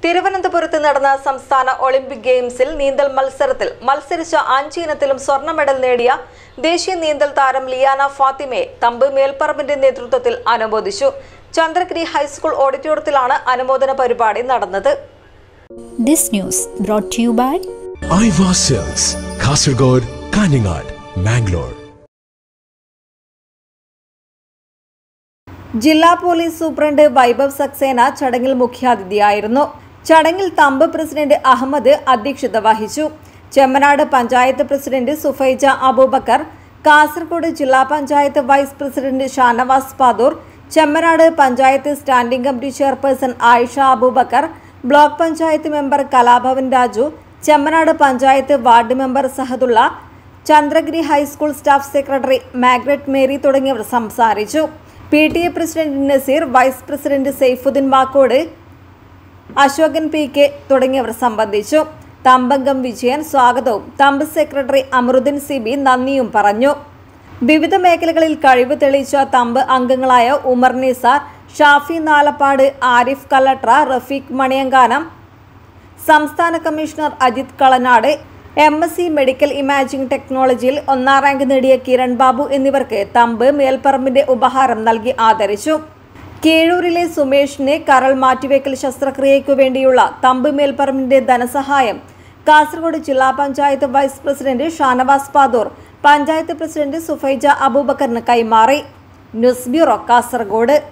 തിരുവനന്തപുരത്ത് നടന്ന സംസ്ഥാന ഒളിമ്പിക് ഗെയിംസിൽ നീന്തൽ മത്സരത്തിൽ മത്സരിച്ച അഞ്ച് ഇനത്തിലും സ്വർണ്ണ മെഡൽ നേടിയ ദേശീയ നീന്തൽ താരം ലിയാന ഫാത്തിമയെ തമ്പ് മേൽപ്പറമ്പിന്റെ നേതൃത്വത്തിൽ അനുമോദിച്ചു ചന്ദ്രഗിരി ഹൈസ്കൂൾ ഓഡിറ്റോറിയത്തിലാണ് അനുമോദന പരിപാടി നടന്നത് This news brought to you by Aiwa cells Kasaragod Kanhangad Mangalore ജില്ലാ പോലീസ് സൂപ്രണ്ട് വൈഭവ് സക്സേന ചടങ്ങിൽ മുഖ്യാതിഥിയായിരുന്നു ചടങ്ങിൽ തമ്പ് പ്രസിഡന്റ് അഹമ്മദ് അധ്യക്ഷത വഹിച്ചു ചെമ്മനാട് പഞ്ചായത്ത് പ്രസിഡന്റ് സുഫൈജ അബൂബക്കർ കാസർഗോഡ് ജില്ലാ panchayat vice president Shanavas Padoor Chemnad panchayat standing committee chairperson Ayisha Abubakar block panchayat member Kalabhavan Raju Chemnad panchayat ward member Sahadulla Chandragiri high school staff secretary Margaret Mary തുടങ്ങിയവർ സംസാരിച്ചു P T A president Naseer vice president Saifuddin Vakkode Ashokan P K തുടങ്ങിയവർ സംബന്ധിച്ചു തമ്പംഗം വിജയൻ സ്വാഗതവും തമ്പ് സെക്രട്ടറി അമറുദ്ദീൻ സി ബി നന്ദിയും പറഞ്ഞു വിവിധ മേഖലകളിൽ കഴിവ് തെളിയിച്ച തമ്പ് അംഗങ്ങളായ ഉമർ നിസാർ ഷാഫി നാലപ്പാട് ആരിഫ് കല്ലട്ര റഫീഖ് മണിയങ്കാനം സംസ്ഥാന commissioner Ajith Kalanad M S C medical imaging ടെക്നോളജിയിൽ ഒന്നാം റാങ്ക് നേടിയ കിരൺ ബാബു എന്നിവർക്ക് തമ്പ് മേൽപ്പറമ്പിന്റെ ഉപഹാരം നൽകി ആദരിച്ചു കീഴൂരിലെ സുമേഷിനെ കരൾ മാറ്റിവെക്കൽ ശസ്ത്രക്രിയയ്ക്കു വേണ്ടിയുള്ള തമ്പ് മേൽപ്പറമ്പിന്റെ ധനസഹായം കാസർഗോഡ് ജില്ലാ panchayat vice president Shanavas Padoor panchayat president Sufaija അബൂബക്കറിന് കൈമാറി ന്യൂസ് ബ്യൂറോ കാസർഗോഡ്